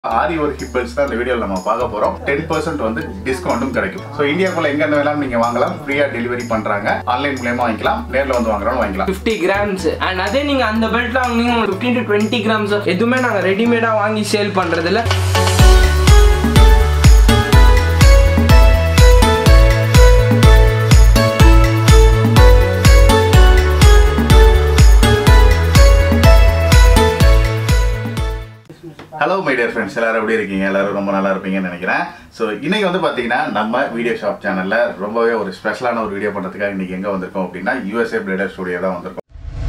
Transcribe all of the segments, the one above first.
ஆரி ஒரு ஹிப்பல்ஸ் தான் இந்த வீடியோவில் நம்ம பார்க்க போறோம் டென் பர்சன்ட் வந்து டிஸ்கவுண்ட்டும் கிடைக்கும் ஸோ இந்தியாக்குள்ள எங்க வேணாலும் நீங்க வாங்கலாம் ஃப்ரீயா டெலிவரி பண்றாங்க ஆன்லைன் மூலயமா வாங்கிக்கலாம் நேர்ல வந்து வாங்குறோம் வாங்கிக்கலாம் ஃபிஃப்டி கிராம்ஸ் அண்ட் அதே நீங்க அந்த பெல்ட்ல வாங்குனீங்க உங்களுக்கு ஃபிஃப்டீன் டு டுவெண்ட்டி கிராம்ஸ் எதுவுமே நாங்க ரெடிமேடா வாங்கி சேல் பண்றது இல்ல ஹலோ மை டியர் ஃப்ரெண்ட்ஸ் எல்லாரும் எப்படி இருக்கீங்க எல்லாரும் ரொம்ப நல்லா இருப்பீங்கன்னு நினைக்கிறேன் ஸோ இன்னைக்கு வந்து பார்த்தீங்கன்னா நம்ம வீடியோ ஷாப் சேனல்ல ரொம்பவே ஒரு ஸ்பெஷலான ஒரு வீடியோ பண்ணுறதுக்காக இன்னைக்கு எங்கே வந்திருக்கோம் அப்படின்னா யூஎஸ்ஏ பிளேடர் ஸ்டுடியோ தான் வந்திருக்கோம்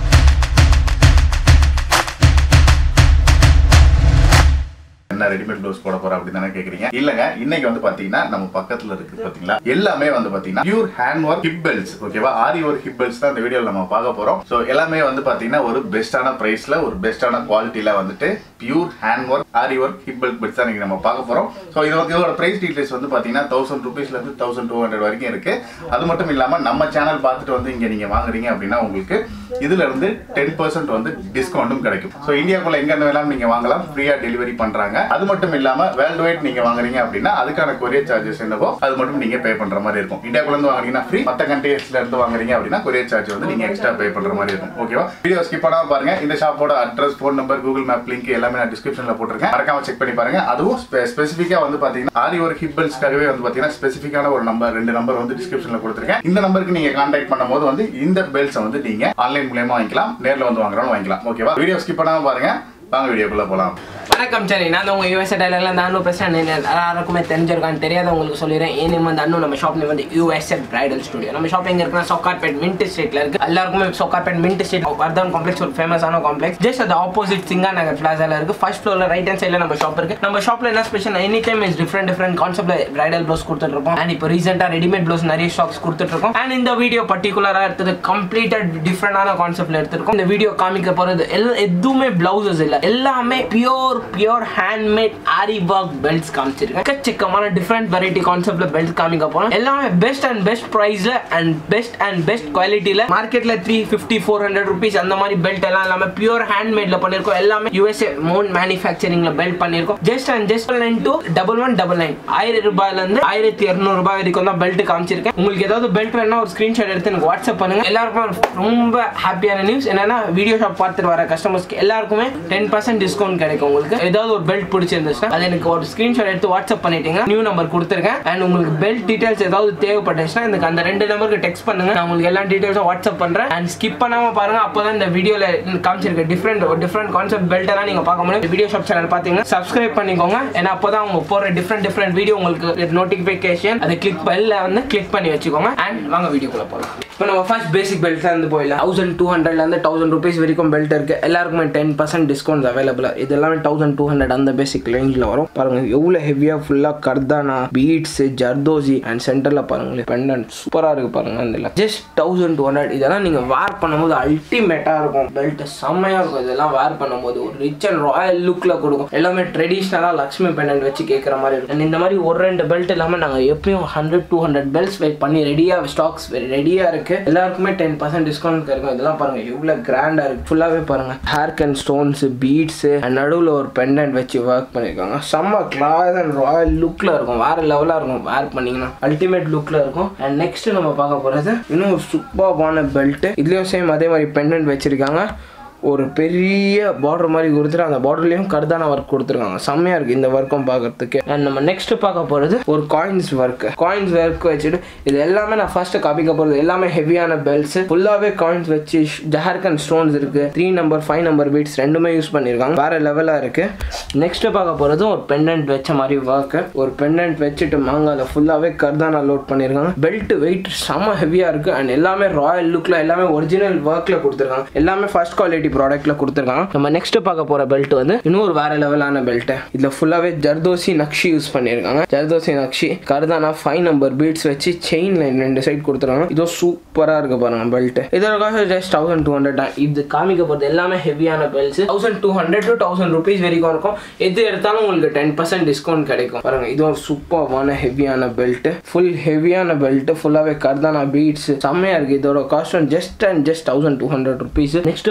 என்ன ரெடிமேட் ப்ளவுஸ் போட போறோம் அப்படின்னு தானே கேக்குறீங்க இல்லங்க இன்னைக்கு வந்து பாத்தீங்கன்னா நம்ம பக்கத்துல இருக்கு பாத்தீங்களா எல்லாமே வந்து பாத்தீங்கன்னா pure hand work hip belts ஓகேவா ஆரி ஒர்க் ஹிப் பெல்ட்ஸ் தான் இந்த வீடியோல நம்ம பார்க்க போறோம் சோ எல்லாமே வந்து பாத்தீங்கன்னா ஒரு பெஸ்டான பிரைஸ்ல ஒரு பெஸ்டான குவாலிட்டில வந்துட்டு pure hand work aari work hip belt belts தான் இன்னைக்கு நம்ம பார்க்க போறோம் சோ இது இதோட பிரைஸ் டீடைல்ஸ் வந்து பாத்தீங்கன்னா தௌசண்ட் ருபீஸ்ல இருந்து தௌசண்ட் டூ ஹண்ட்ரட் வரைக்கும் இருக்கு அது மட்டும் இல்லாம நம்ம சேனல் பார்த்துட்டு வந்து இங்க நீங்க வாங்குறீங்க அப்படின்னா உங்களுக்கு இதுல இருந்து டென் பர்சன்ட் வந்து டிஸ்கவுண்ட்டும் கிடைக்கும் ஸோ இந்தியாக்குள்ள எங்க வேணாலும் நீங்க வாங்கலாம் ஃப்ரீயா டெலிவரி பண்றாங்க அது மட்டும் இல்லாம வேர்ல்டு வைட் நீங்க வாங்குறீங்க அப்படின்னா அதுக்கான கொரியர் சார்ஜஸ் என்னவோ அது மட்டும் நீங்க பே பண்ற மாதிரி இருக்கும் இந்தியாக்குள்ள இருந்து வாங்குறீங்கன்னா ஃப்ரீ மத்த கண்ட்ரீஸ்ல இருந்து வாங்குறீங்க அப்படின்னா கொரியர் சார்ஜ் வந்து நீங்க எக்ஸ்ட்ரா பே பண்ற மாதிரி இருக்கும் ஓகேவா வீடியோ ஸ்கிப் பண்ணாம பாருங்க இந்த ஷாப்போட address phone number Google map link எல்லாமே நான் டிஸ்கிரிப்ஷன்ல போட்டிருக்கேன் மறக்காம செக் பண்ணி பாருங்க அதுவும் ஸ்பெசிஃபிக்கா வந்து பாத்தீங்கன்னா ஆரி ஒரு ஹிப்பல்ஸ்க்காகவே வந்து பாத்தீங்கன்னா ஸ்பெசிஃபிக்கான ஒரு நம்பர் ரெண்டு நம்பர் வந்து டிஸ்கிரிப்ஷன்ல கொடுத்துருக்கேன் இந்த நம்பருக்கு நீங்க கான்டாக்ட் பண்ணும்போது வந்து இந்த பெல்ட்ஸை வந்து நீங்க ஆன்லைன் மூலயமா வாங்கிக்கலாம் நேர்ல வந்து வாங்குறோம் வாங்கிக்கலாம் ஓகேவா வீடியோ ஸ்கிப் பண்ணாம பாருங்க வாங்க வீடியோக்குள்ள போலாம் வணக்கம் சரி நான் தான் உங்க யூஎஸ்ஏ டைலர்ல இந்த அண்ணு பேசுறேன் எல்லாருக்குமே தெரிஞ்சிருக்கான்னு தெரியாதவங்களுக்கு சொல்லிடுறேன் ஏன் நேம் வந்து அண்ணு நம்ம ஷாப் நேம் வந்து யூஎஸ்ஏ பிரைடல் ஸ்டுடியோ நம்ம ஷாப் எங்க இருக்குன்னா சொக்கார்பேட் மின்ட் ஸ்ட்ரீட்ல இருக்கு எல்லாருக்குமே Sowcarpet mint street Vardhan complex ஒரு ஃபேமஸான காம்ப்ளெக்ஸ் ஜஸ்ட் அது ஆப்போசிட் சிங்கா நகர் பிளாசால இருக்கு ஃபர்ஸ்ட் ஃப்ளோர்ல ரைட் ஹேண்ட் சைடுல நம்ம ஷாப் இருக்கு நம்ம ஷாப்ல என்ன special any time is different different கான்செப்ட்ல பிரைடல் ப்ளவுஸ் கொடுத்துட்டு இருக்கோம் அண்ட் இப்போ ரீசெண்டா ரெடிமேட் ப்ளவுஸ் நிறைய ஸ்டாக்ஸ் கொடுத்துட்டு இருக்கோம் அண்ட் இந்த வீடியோ பர்டிகுலரா எடுத்தது கம்ப்ளீட்டட் டிஃப்ரெண்டான கான்செப்ட்ல எடுத்திருக்கோம் இந்த வீடியோ காமிக்க போறது எல்லாம் எதுவுமே பிளவுசஸ் இல்ல எல்லாமே pure pure handmade aari work belts காமிச்சிருக்கேன் எக்கச்சக்கமான டிஃப்ரெண்ட் வெரைட்டி கான்செப்ட்ல பெல்ட் காமிக்க போறோம் எல்லாமே பெஸ்ட் அண்ட் பெஸ்ட் பிரைஸ்ல அண்ட் பெஸ்ட் அண்ட் பெஸ்ட் குவாலிட்டியில மார்க்கெட்ல three fifty four hundred rupees அந்த மாதிரி பெல்ட் எல்லாம் எல்லாமே பியூர் ஹேண்ட்மேட்ல பண்ணிருக்கோம் எல்லாமே யூஎஸ்ஏ மோன் மேனுஃபேக்சரிங்ல பெல்ட் பண்ணிருக்கோம் just and just nine two double one double nine ஆயிரம் ரூபாயில இருந்து ஆயிரத்தி இருநூறு ரூபாய் வரைக்கும் தான் பெல்ட் காமிச்சிருக்கேன் உங்களுக்கு ஏதாவது பெல்ட் வேணா ஒரு ஸ்கிரீன்ஷாட் எடுத்து எனக்கு வாட்ஸ்அப் பண்ணுங்க எல்லாருக்கும் ரொம்ப ஹாப்பியான நியூஸ் என்னன்னா வீடியோ ஷாப் பார்த்துட்டு வர கஸ்டமர்ஸ்க்கு எல்லாருக்குமே டென் பர்சன்ட் டிஸ்கவுண்ட் கிடைக்கும் உங்களுக்கு ஏதாவது ஒரு பெல்ட் பிடிச்சிருந்துச்சுன்னா அது எனக்கு ஒரு ஸ்கிரீன்ஷாட் எடுத்து வாட்ஸ்அப் பண்ணிட்டீங்க நியூ நம்பர் கொடுத்துருக்கேன் அண்ட் உங்களுக்கு பெல்ட் டீடைல்ஸ் ஏதாவது தேவைப்பட்டுச்சுன்னா எனக்கு அந்த ரெண்டு நம்பருக்கு டெக்ஸ்ட் பண்ணுங்க நான் உங்களுக்கு எல்லா டீடைல்ஸும் வாட்ஸ்அப் பண்றேன் அண்ட் ஸ்கிப் பண்ணாம பாருங்க அப்பதான் இந்த வீடியோல காமிச்சிருக்க டிஃப்ரெண்ட் டிஃப்ரெண்ட் கான்செப்ட் பெல்ட் எல்லாம் நீங்க பார்க்க முடியும் வீடியோ ஷாப் சேனல் பாத்தீங்கன்னா சப்ஸ்கிரைப் பண்ணிக்கோங்க ஏன்னா அப்பதான் அவங்க போற டிஃப்ரெண்ட் டிஃப்ரெண்ட் வீடியோ உங்களுக்கு நோட்டிபிகேஷன் அதை கிளிக் பெல்ல வந்து கிளிக் பண்ணி வச்சுக்கோங்க அண்ட் வாங்க வீடியோக்குள்ள போகலாம் இப்போ நம்ம ஃபர்ஸ்ட் பேசிக் பெல்ட் இருந்து போயிடலாம் தௌசண்ட் டூ ஹண்ட்ரட்ல இருந்து தௌசண்ட் ருபீஸ் வரைக்கும் பெல்ட் இருக்கு எல்லாருக்குமே டென் பர்சன்ட் டிஸ்கவுண்ட் அவைலபிள் இது எல்லாமே தௌசண்ட் டூ ஹண்ட்ரட் அந்த பேசிக் ரேஞ்சில் வரும் பாருங்க எவ்வளோ ஹெவியா ஃபுல்லா கர்தானா பீட்ஸ் ஜர்தோசி அண்ட் சென்டர்ல பாருங்களேன் பெண்டன்ட் சூப்பரா இருக்கு பாருங்க அந்த ஜஸ்ட் தௌசண்ட் டூ ஹண்ட்ரட் இதெல்லாம் நீங்க வேர் பண்ணும்போது அல்டிமேட்டா இருக்கும் பெல்ட் செம்மையா இருக்கும் இதெல்லாம் வேர் பண்ணும்போது ஒரு ரிச் அண்ட் ராயல் லுக்ல கொடுக்கும் எல்லாமே ட்ரெடிஷ்னலா லக்ஷ்மி பெண்டன்ட் வச்சு கேட்குற மாதிரி இருக்கும் And இந்த மாதிரி ஒரு ரெண்டு பெல்ட் இல்லாம நாங்க எப்பயும் hundred two hundred belts weight பண்ணி ரெடியா ஸ்டாக்ஸ் ரெடியா இருக்கு எல்லாருக்குமே டென் பர்சன்ட் டிஸ்கவுண்ட் இருக்கும் இதெல்லாம் பாருங்க எவ்வளவு கிராண்டா இருக்கு ஃபுல்லாவே பாருங்க ஹேர் அண்ட் ஸ்டோன்ஸ் பீட்ஸ் நடுவில் ஒரு பெண்டன்ட் வச்சு ஒர்க் பண்ணிருக்காங்க செம்ம கிளாஸ் அண்ட் ராயல் லுக்ல இருக்கும் வேற லெவலா இருக்கும் வேர் பண்ணீங்கன்னா அல்டிமேட் லுக்ல இருக்கும் அண்ட் நெக்ஸ்ட் நம்ம பார்க்க போறது இன்னும் ஒரு சூப்பர்பான பெல்ட் இதுலயும் சேம் அதே மாதிரி பெண்டன்ட் வச்சிருக்காங்க ஒரு பெரிய பார்டர் மாதிரி கொடுத்துட்டு அந்த பார்டர்லயும் கர்தான ஒர்க் கொடுத்துருக்காங்க செம்மையா இருக்கு இந்த ஒர்க்கும் பார்க்கறதுக்கு அண்ட் நம்ம நெக்ஸ்ட் பார்க்க போறது ஒரு காயின்ஸ் ஒர்க் காயின்ஸ் ஒர்க் வச்சுட்டு இது எல்லாமே நான் ஃபர்ஸ்ட் காப்பிக்க போறது எல்லாமே ஹெவியான பெல்ட்ஸ் ஃபுல்லாவே காயின்ஸ் வச்சு ஜஹர்கன் ஸ்டோன்ஸ் இருக்கு three number five number beads ரெண்டுமே யூஸ் பண்ணிருக்காங்க வேற லெவலா இருக்கு நெக்ஸ்ட் பார்க்க போறது ஒரு பெண்டன்ட் வச்ச மாதிரி ஒர்க் ஒரு பெண்டன்ட் வச்சுட்டு மாங்கால ஃபுல்லாவே கர்தானா லோட் பண்ணிருக்காங்க பெல்ட் வெயிட் செம்ம ஹெவியா இருக்கு அண்ட் எல்லாமே ராயல் லுக்ல எல்லாமே ஒரிஜினல் ஒர்க்ல கொடுத்துருக்காங்க எல்லாமே ஃபர்ஸ்ட் குவாலிட்டி ப்ராடக்ட்ல கொடுத்துருக்காங்க நம்ம நெக்ஸ்ட் பார்க்க போற பெல்ட் வந்து இன்னும் ஒரு வேற லெவலான பெல்ட் இதுல ஃபுல்லாவே ஜர்தோசி நக்ஷி யூஸ் பண்ணிருக்காங்க ஜர்தோசி நக்ஷி கர்தானா ஃபைவ் நம்பர் பீட்ஸ் வச்சு செயின் லைன் ரெண்டு சைடு கொடுத்துருக்காங்க இதோ சூப்பரா இருக்கு பாருங்க பெல்ட் இதோட காசு ஜஸ்ட் தௌசண்ட் டூ ஹண்ட்ரட் இது காமிக்க போறது எல்லாமே ஹெவியான belts thousand two hundred to thousand rupees வரைக்கும் இருக்கும் எது எடுத்தாலும் உங்களுக்கு டென் பர்சன்ட் டிஸ்கவுண்ட் கிடைக்கும் பாருங்க இது ஒரு சூப்பர்வான ஹெவியான பெல்ட் ஃபுல் ஹெவியான பெல்ட் ஃபுல்லாவே கர்தானா பீட்ஸ் செம்மையா இருக்கு இதோட cost just and just thousand two hundred rupees next பார்க்க போற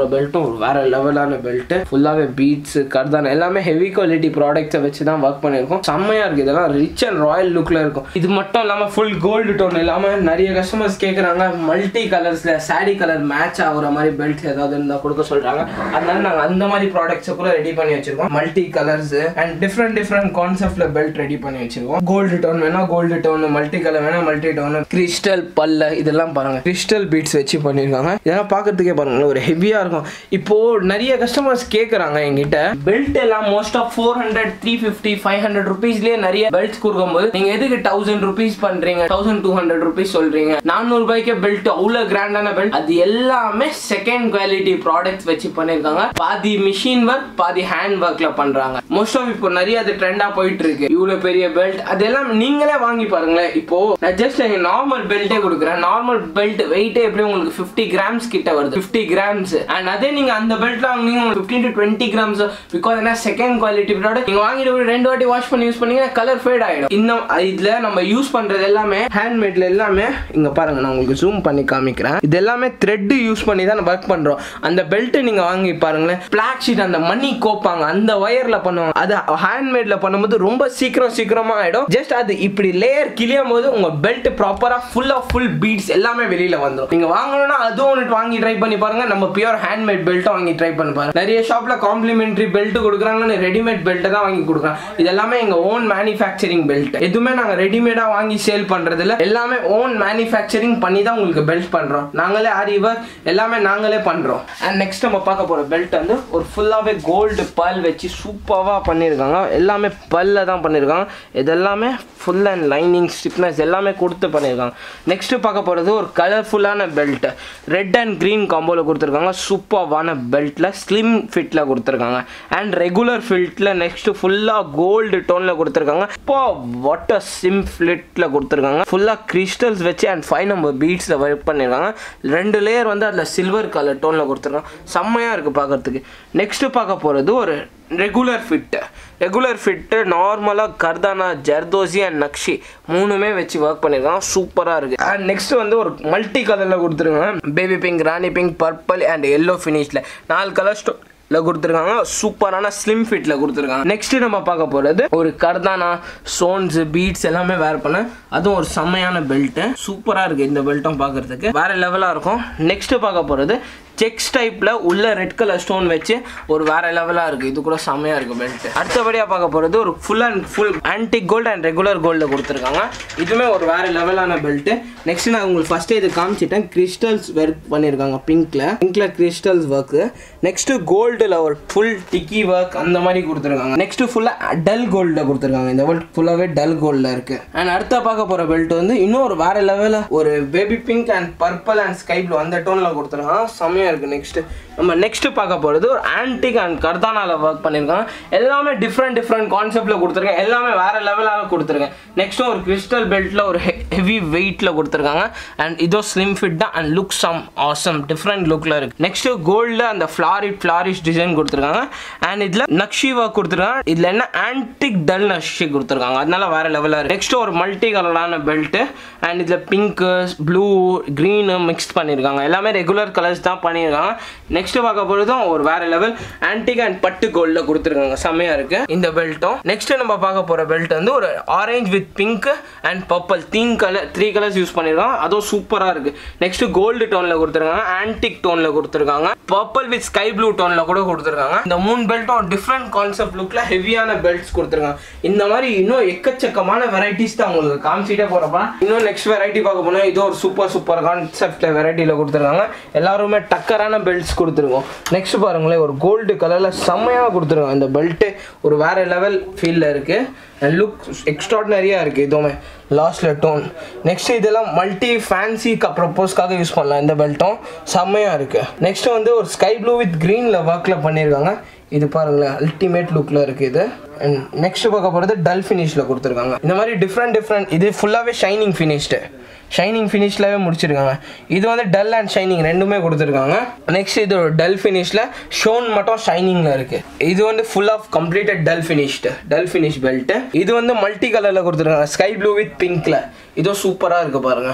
பெல்ட்டும் ஒரு வேற லெவலான பெல்ட் ஃபுல்லாவே பீட்ஸ் கர்தான் எல்லாமே ஹெவி குவாலிட்டி ப்ராடக்ட்ஸை வச்சு தான் ஒர்க் பண்ணியிருக்கோம் செம்மையா இருக்கு இதெல்லாம் ரிச் அண்ட் ராயல் லுக்ல இருக்கும் இது மட்டும் இல்லாம ஃபுல் கோல்டு டோன் இல்லாம நிறைய கஸ்டமர்ஸ் கேக்குறாங்க மல்டி கலர்ஸ்ல சாரி கலர் மேட்ச் ஆகுற மாதிரி பெல்ட் ஏதாவது இருந்தா கொடுக்க சொல்றாங்க அதனால நாங்க அந்த மாதிரி ப்ராடக்ட்ஸ் கூட ரெடி பண்ணி வச்சிருக்கோம் multi colours and different different கான்செப்ட்ல பெல்ட் ரெடி பண்ணி வச்சிருக்கோம் கோல்டு டோன் வேணா கோல்டு டோன் மல்டி கலர் வேணா மல்டி டோன் கிறிஸ்டல் பல்ல இதெல்லாம் பாருங்க கிறிஸ்டல் பீட்ஸ் வச்சு பண்ணிருக்காங்க இதெல்லாம் பார்க்கறதுக்கே பாருங்க ஒரு ஹெவியா இருக்கும் இப்போ நிறைய கஸ்டமர்ஸ் கேக்குறாங்க என்கிட்ட பெல்ட் எல்லாம் most of four hundred three fifty five hundred ருபீஸ்லயே நிறைய பெல்ட்ஸ் கொடுக்கும்போது நீங்க எதுக்கு தௌசண்ட் ருபீஸ் பண்றீங்க தௌசண்ட் டூ ஹண்ட்ரட் ருபீஸ் சொல்றீங்க நானூறு ரூபாய்க்கு பெல்ட் அவ்வளவு கிராண்டான பெல்ட் அது எல்லாமே செகண்ட் குவாலிட்டி ப்ராடக்ட்ஸ் வச்சு பண்ணிருக்காங்க பாதி மிஷின் ஒர்க் பாதி ஹேண்ட் ஒர்க்ல பண்றாங்க மோஸ்ட் ஆஃப் இப்போ நிறைய அது ட்ரெண்டா போயிட்டு இருக்கு இவ்வளவு பெரிய பெல்ட் அதெல்லாம் நீங்களே வாங்கி பாருங்களேன் இப்போ நான் ஜஸ்ட் நார்மல் பெல்ட்டே கொடுக்குறேன் நார்மல் பெல்ட் வெயிட்டே எப்படி உங்களுக்கு ஃபிஃப்டி கிராம்ஸ் கிட்ட வருது ஃபிஃப்டி கிராம்ஸ் அண்ட் அதே நீங்க அந்த பெல்ட் வாங்குனீங்க உங்களுக்கு fifteen to twenty grams because என்ன செகண்ட் குவாலிட்டி ப்ராடக்ட் நீங்க வாங்கிட்டு ஒரு ரெண்டு வாட்டி வாஷ் பண்ணி யூஸ் பண்ணீங்கன்னா கலர் ஃபேட் ஆயிடும் இன்னும் இதுல நம்ம யூஸ் பண்றது எல்லாமே ஹேண்ட்மேட்ல எல்லாமே இங்க பாருங்க நான் உங்களுக்கு ஜூம் பண்ணி காமிக்கிறேன் இது எல்லாமே த்ரெட் யூஸ் பண்ணி தான் ஒர்க் பண்றோம் அந்த பெல்ட் நீங்க வாங்கி பாருங்களேன் பிளாக் ஷீட் அந்த மணி கோப்பாங்க அந்த ஒயர்ல பண்ணுவாங்க அது ஹேண்ட்மேட்ல பண்ணும்போது ரொம்ப சீக்கிரம் சீக்கிரமா ஆயிடும் ஜஸ்ட் அது இப்படி லேயர் கிளியும் போது உங்க பெல்ட் ப்ராப்பரா ஃபுல் ஆஃப் ஃபுல் பீட்ஸ் எல்லாமே வெளியில வந்துடும் நீங்க வாங்கணும்னா அதுவும் ஒன்று வாங்கி ட்ரை பண்ணி பாருங்க நம்ம பியூர் ஹேண்ட்மேட் பெல்ட்டும் வாங்கி ட்ரை பண்ணி பாருங்க நிறைய ஷாப்ல காம்ப்ளிமெண்டரி பெல்ட் கொடுக்குறாங்கன்னு ரெடிமேட் பெல்ட் தான் வாங்கி கொடுக்குறாங்க இது எல்லாமே எங்க ஓன் மேனுஃபேக்சரிங் பெல்ட் எதுவுமே நாங்க ரெடிமேடா வாங்கி சேல் பண்றது இல்ல எல்லாமே ஓன் மேனுஃபேக்சரிங் பண்ணி தான் உங்களுக்கு பெல்ட் பண்றோம் நாங்களே ஆரி ஒர்க் எல்லாமே நாங்களே பண்றோம் அண்ட் நெக்ஸ்ட் நம்ம பார்க்க போற பெல்ட் வந்து ஒரு ஃபுல்லாவே கோல்டு பல் வச்சு சூப்பராக பண்ணியிருக்காங்க எல்லாமே பல்ல தான் பண்ணியிருக்காங்க இதெல்லாமே ஃபுல் அண்ட் லைனிங் ஸ்டிப்னஸ் எல்லாமே கொடுத்து பண்ணியிருக்காங்க நெக்ஸ்ட் பார்க்க போகிறது ஒரு கலர்ஃபுல்லான பெல்ட் ரெட் அண்ட் க்ரீன் காம்போவில் கொடுத்துருக்காங்க சூப்பர்வான பெல்ட்டில் ஸ்லிம் ஃபிட்டில் கொடுத்துருக்காங்க அண்ட் ரெகுலர் ஃபில்ட்டில் நெக்ஸ்ட் ஃபுல்லாக கோல்டு டோனில் கொடுத்துருக்காங்க இப்போ வாட்டர் சிம் ஃபிளிட்டில் கொடுத்துருக்காங்க ஃபுல்லாக கிறிஸ்டல்ஸ் வச்சு அண்ட் ஃபைவ் நம்பர் பீட்ஸில் ஒர்க் பண்ணியிருக்காங்க ரெண்டு லேயர் வந்து அதில் சில்வர் கலர் டோனில் கொடுத்துருக்காங்க செம்மையாக இருக்குது பார்க்கறதுக்கு நெக்ஸ்ட் பார்க்க போகிறது ஒரு ரெகுலர் ஃபிட்டு ரெகுலர் ஃபிட்டு நார்மலாக கர்தானா ஜர்தோசி அண்ட் நக்ஷி மூணுமே வச்சு ஒர்க் பண்ணியிருக்காங்க சூப்பராக இருக்குது அண்ட் நெக்ஸ்ட் வந்து ஒரு மல்டி கலரில் கொடுத்துருக்காங்க baby pink rani pink purple and yellow ஃபினிஷில் நாலு கலர் ஸ்டோ ல கொடுத்துருக்காங்க சூப்பரான ஸ்லிம் ஃபிட்ல கொடுத்துருக்காங்க நெக்ஸ்ட் நம்ம பார்க்க போறது ஒரு கர்தானா ஸ்டோன்ஸ் பீட்ஸ் எல்லாமே வேர் பண்ண அதுவும் ஒரு செம்மையான பெல்ட் சூப்பரா இருக்கு இந்த பெல்ட்டும் பார்க்கிறதுக்கு வேற லெவலா இருக்கும் நெக்ஸ்ட் பார்க்க போறது செக்ஸ் டைப்ல உள்ள ரெட் கலர் ஸ்டோன் வச்சு ஒரு வேற லெவலா இருக்கு இது கூட செம்மையா இருக்கு பெல்ட் அடுத்தபடியா பார்க்க போறது ஒரு full and full antique gold and regular gold கொடுத்துருக்காங்க இதுவுமே ஒரு வேற லெவலான பெல்ட் நெக்ஸ்ட் நான் உங்களுக்கு ஃபர்ஸ்ட் இது காமிச்சிட்டேன் கிறிஸ்டல்ஸ் ஒர்க் பண்ணியிருக்காங்க பிங்க்ல பிங்க்ல கிறிஸ்டல்ஸ் ஒர்க் நெக்ஸ்ட் கோல்டில் ஒரு ஃபுல் டிக்கி ஒர்க் அந்த மாதிரி கொடுத்துருக்காங்க நெக்ஸ்ட் ஃபுல்லாக டல் கோல்டில் கொடுத்துருக்காங்க இந்த பெல்ட் ஃபுல்லாகவே டல் கோல்டில் இருக்கு அண்ட் அடுத்த பார்க்க போகிற பெல்ட் வந்து இன்னும் ஒரு வேற லெவலில் ஒரு baby pink and purple and sky blue அந்த டோனில் கொடுத்துருக்காங்க செம்மையாக இருக்கு நெக்ஸ்ட் நம்ம நெக்ஸ்ட் பார்க்க போகிறது ஒரு ஆன்டிக் அண்ட் கர்தானால ஒர்க் பண்ணியிருக்காங்க எல்லாமே டிஃப்ரெண்ட் டிஃப்ரெண்ட் கான்செப்டில் கொடுத்துருக்கேன் எல்லாமே வேற லெவலாக கொடுத்துருக்கேன் நெக்ஸ்ட்டும் ஒரு கிறிஸ்டல் பெல்ட்டில் ஒரு ஹெவி வெயிட்டில் கொடுத்துருக்காங்க அண்ட் இதோ ஸ்லிம் ஃபிட் தான் and look some awesome different லுக்கில் இருக்கு நெக்ஸ்ட் கோல்டில் அந்த ஃப்ளாரிட் ஃப்ளாரிஷ் டிசைன் கொடுத்துருக்காங்க அண்ட் இதில் நக்ஷி ஒர்க் கொடுத்துருக்காங்க இதில் என்ன ஆன்டிக் டல் நக்ஷி கொடுத்துருக்காங்க அதனால வேற லெவலாக இருக்கு நெக்ஸ்ட் ஒரு மல்டி கலரான பெல்ட் அண்ட் இதில் பிங்க்கு ப்ளூ க்ரீனு மிக்ஸ் பண்ணியிருக்காங்க எல்லாமே ரெகுலர் கலர்ஸ் தான் பண்ணியிருக்காங்க நெக்ஸ்ட் பார்க்க போகிறதும் ஒரு வேற லெவல் ஆன்டிக் அண்ட் பட்டு கோல்டில் கொடுத்துருக்காங்க செம்மையாக இருக்கு இந்த பெல்ட்டும் நெக்ஸ்ட் நம்ம பார்க்க போகிற பெல்ட் வந்து ஒரு orange with pink and purple தீன் கலர் த்ரீ கலர்ஸ் யூஸ் பண்ணியிருக்காங்க அதுவும் சூப்பராக இருக்கு நெக்ஸ்ட் கோல்டு டோனில் கொடுத்துருக்காங்க ஆன்டிக் டோனில் கொடுத்துருக்காங்க பர்பிள் வித் ஸ்கை ப்ளூ டோனில் கூட கொடுத்துருக்காங்க இந்த மூணு பெல்ட்டும் டிஃப்ரெண்ட் கான்செப்ட் லுக்கில் ஹெவியான பெல்ட்ஸ் கொடுத்துருக்காங்க இந்த மாதிரி இன்னும் எக்கச்சக்கமான வெரைட்டிஸ் தான் உங்களுக்கு காமிச்சிட்டே போகிறப்ப இன்னும் நெக்ஸ்ட் வெரைட்டி பார்க்க போனால் இது ஒரு சூப்பர் சூப்பர் கான்செப்ட் வெரைட்டியில் கொடுத்துருக்காங்க எல்லாருமே டக்கரான பெல்ட்ஸ் கொடுத்துருக்கோம் நெக்ஸ்ட் பாருங்களேன் ஒரு கோல்டு கலரில் செம்மையாக கொடுத்துருக்காங்க இந்த பெல்ட்டு ஒரு வேற லெவல் ஃபீல்டில் இருக்குது லுக் எக்ஸ்ட்ராடினரியாக இருக்குது இதுவுமே லாஸ்ட்டில் டோன் நெக்ஸ்ட் இதெல்லாம் மல்டி ஃபேன்சி ப்ரப்போஸ்க்காக யூஸ் பண்ணலாம் இந்த பெல்ட்டும் செம்மையாக இருக்குது நெக்ஸ்ட் வந்து ஒரு ஸ்கை ப்ளூ வித் க்ரீனில் ஒர்க்கில் பண்ணியிருக்காங்க இது பாருங்களேன் அல்டிமேட் லுக்கில் இருக்குது இது அண்ட் நெக்ஸ்ட் பார்க்க போகிறது டல் ஃபினிஷில் கொடுத்துருக்காங்க இந்த மாதிரி டிஃப்ரெண்ட் டிஃப்ரெண்ட் இது ஃபுல்லாகவே ஷைனிங் ஃபினிஷ்டு ஷைனிங் ஃபினிஷ்லவே முடிச்சிருக்காங்க இது வந்து டல் அண்ட் ஷைனிங் ரெண்டுமே கொடுத்துருக்காங்க நெக்ஸ்ட் இது ஒரு டல் ஃபினிஷில் ஷோன் மட்டும் ஷைனிங்கில் இருக்கு இது வந்து full of completed dull finished dull finish belt இது வந்து மல்டி கலரில் கொடுத்துருக்காங்க ஸ்கை ப்ளூ வித் பிங்க்ல இதோ சூப்பராக இருக்கு பாருங்க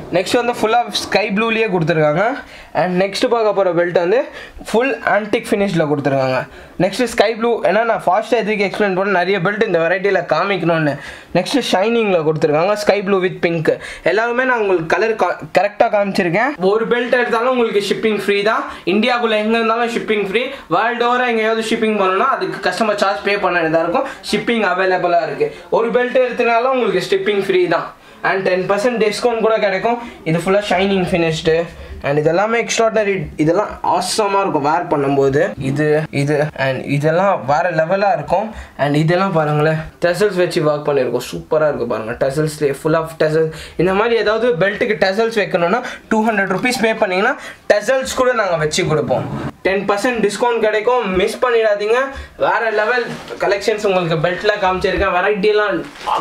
நெக்ஸ்ட் வந்து ஃபுல்லாக ஸ்கை ப்ளூலேயே கொடுத்துருக்காங்க அண்ட் நெக்ஸ்ட் பார்க்க போகிற பெல்ட் வந்து ஃபுல் ஆன்டிக் ஃபினிஷில் கொடுத்துருக்காங்க நெக்ஸ்ட் ஸ்கை ப்ளூ ஏன்னா நான் ஃபாஸ்ட்டாக எதுக்கு எக்ஸ்பிளைன் பண்ண நிறைய பெல்ட் இந்த வெரைட்டியில் காமிக்கணும்னு நெக்ஸ்ட் ஷைனிங்கில் கொடுத்துருக்காங்க ஸ்கை ப்ளூ வித் பிங்க் எல்லாருமே நான் உங்களுக்கு கலர் கரெக்டாக காமிச்சிருக்கேன் ஒரு பெல்ட் எடுத்தாலும் உங்களுக்கு ஷிப்பிங் ஃப்ரீ தான் இந்தியாவுக்குள்ளே எங்கே இருந்தாலும் ஷிப்பிங் ஃப்ரீ வேர்ல்டு ஓவராக எங்கேயாவது ஷிப்பிங் பண்ணணும்னா அதுக்கு கஸ்டமர் சார்ஜ் பே பண்ண வேண்டியதாக இருக்கும் ஷிப்பிங் அவைலபிளாக இருக்குது ஒரு பெல்ட் எடுத்தனாலும் உங்களுக்கு ஷிப்பிங் ஃப்ரீ தான் அண்ட் டென் பர்சன்ட் டிஸ்கவுண்ட் கூட கிடைக்கும் இது ஃபுல்லாக ஷைனிங் ஃபினிஷ்டு அண்ட் இதெல்லாமே எக்ஸ்ட்ராடனரி இதெல்லாம் ஆசமாக இருக்கும் வேர் பண்ணும்போது இது இது அண்ட் இதெல்லாம் வேற லெவலாக இருக்கும் அண்ட் இதெல்லாம் பாருங்களேன் டெசல்ஸ் வச்சு ஒர்க் பண்ணியிருக்கோம் சூப்பராக இருக்கும் பாருங்கள் டெசல்ஸ்லேயே ஃபுல் ஆஃப் டெசல்ஸ் இந்த மாதிரி ஏதாவது பெல்ட்டுக்கு டெசல்ஸ் வைக்கணும்னா டூ ஹண்ட்ரட் ருபீஸ் பே பண்ணிங்கன்னா டெசல்ஸ் கூட நாங்கள் வச்சு கொடுப்போம் டென் பர்சன்ட் டிஸ்கவுண்ட் கிடைக்கும் மிஸ் பண்ணிடாதீங்க வேற லெவல் கலெக்ஷன்ஸ் உங்களுக்கு பெல்ட்டில் காமிச்சிருக்கேன் வெரைட்டிலாம்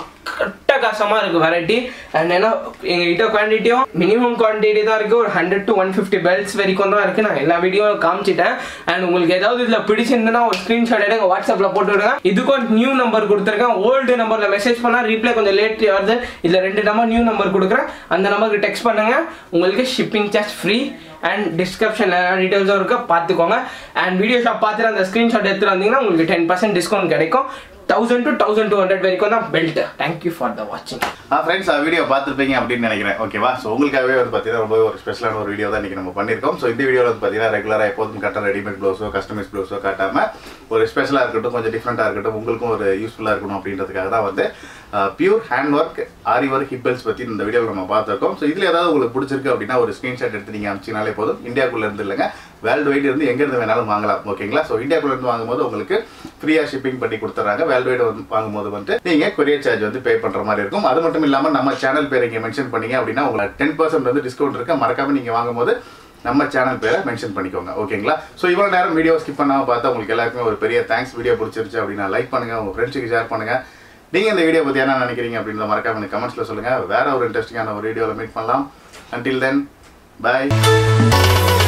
அட்டகாசமாக இருக்குது வெரைட்டி அண்ட் ஏன்னா எங்ககிட்ட குவான்டிட்டியும் மினிமம் குவான்டிட்டி தான் இருக்குது ஒரு hundred to one fifty belts வரைக்கும் தான் இருக்குது நான் எல்லா வீடியோ காமிச்சிட்டேன் அண்ட் உங்களுக்கு ஏதாவது இதில் பிடிச்சிருந்ததுன்னா ஒரு ஸ்க்ரீன்ஷாட் எடுங்க வாட்ஸ்அப்பில் போட்டு விடுங்க இதுக்கும் நியூ நம்பர் கொடுத்துருக்கேன் ஓல்டு நம்பரில் மெசேஜ் பண்ணால் ரீப்ளை கொஞ்சம் லேட் வருது இதில் ரெண்டு நம்பர் நியூ நம்பர் கொடுக்குறேன் அந்த நம்பருக்கு டெக்ஸ்ட் பண்ணுங்கள் உங்களுக்கு ஷிப்பிங் சார்ஜ் ஃப்ரீ அண்ட் டிஸ்கிரிப்ஷனில் டீட்டெயில்ஸும் இருக்கு பார்த்துக்கோங்க அண்ட் வீடியோ ஷாப் பார்த்துட்டு அந்த ஸ்க்ரீன்ஷாட் எடுத்துட்டு வந்தீங்கன்னா உங்களுக்கு டென் பர்சன்ட் டிஸ்கவுண்ட் கிடைக்கும் thousand to thousand two hundred வரைக்கும் தான் பெல்ட் தேங்க்யூ ஃபார் த வாட்சிங் ஆ ஃப்ரெண்ட்ஸ் ஆ வீடியோ பார்த்துருப்பீங்க அப்படின்னு நினைக்கிறேன் ஓகேவா ஸோ உங்களுக்காகவே வந்து பார்த்தீங்கன்னா ரொம்ப ஒரு ஸ்பெஷலான ஒரு வீடியோ தான் இன்றைக்கி நம்ம பண்ணியிருக்கோம் ஸோ இந்த வீடியோவில் வந்து பார்த்தீங்கன்னா ரெகுலராக எப்போதும் கட்ட ரெடிமேட் ப்ளவுஸோ கஸ்டமைஸ் ப்ளவுஸோ காட்டாமல் ஒரு ஸ்பெஷலாக இருக்கட்டும் கொஞ்சம் டிஃப்ரெண்ட்டாக இருக்கட்டும் உங்களுக்கும் ஒரு யூஸ்ஃபுல்லாக இருக்கணும் அப்படின்றதுக்காக தான் வந்து pure hand work aari work ஹிப்பல்ஸ் பற்றி இந்த வீடியோவில் நம்ம பார்த்துருக்கோம் ஸோ இதில் ஏதாவது உங்களுக்கு பிடிச்சிருக்கு அப்படின்னா ஒரு ஸ்க்ரீன்ஷாட் எடுத்து நீங்கள் அனுப்பிச்சினாலே போதும் இந்தியாக்குள்ளே இருந்து இல்லைங்க வேர்ல்டு வைடு இருந்து எங்கேருந்து வேணாலும் வாங்கலாம் ஓகேங்களா ஸோ இந்தியாக்குள்ள இருந்து வாங்கும்போது உங்களுக்கு ஃப்ரீயாக ஷிப்பிங் பண்ணி கொடுத்துறாங்க வேர்ல்டு வைடு வந்து வாங்கும்போது வந்து நீங்கள் கொரியர் சார்ஜ் வந்து பே பண்ணுற மாதிரி இருக்கும் அது மட்டும் இல்லாமல் நம்ம சேனல் பேர் இங்கே மென்ஷன் பண்ணீங்க அப்படின்னா உங்களுக்கு டென் பர்சன்ட் வந்து டிஸ்கவுண்ட் இருக்கு மறக்காம நீங்கள் வாங்கும்போது நம்ம சேனல் பேரை மென்ஷன் பண்ணிக்கோங்க ஓகேங்களா ஸோ இவ்வளோ நேரம் வீடியோ ஸ்கிப் பண்ணாமல் பார்த்தா உங்களுக்கு எல்லாருக்குமே ஒரு பெரிய தேங்க்ஸ் வீடியோ பிடிச்சிருச்சு அப்படின்னா லைக் பண்ணுங்க உங்கள் ஃப்ரெண்ட்ஸுக்கு ஷேர் பண்ணுங்க நீங்கள் இந்த வீடியோ பற்றி என்ன நினைக்கிறீங்க அப்படின்றத மறக்காம எனக்கு கமெண்ட்ஸில் சொல்லுங்கள் வேற ஒரு இன்ட்ரெஸ்டிங்கான ஒரு வீடியோவில் மீட் பண்ணலாம் until then bye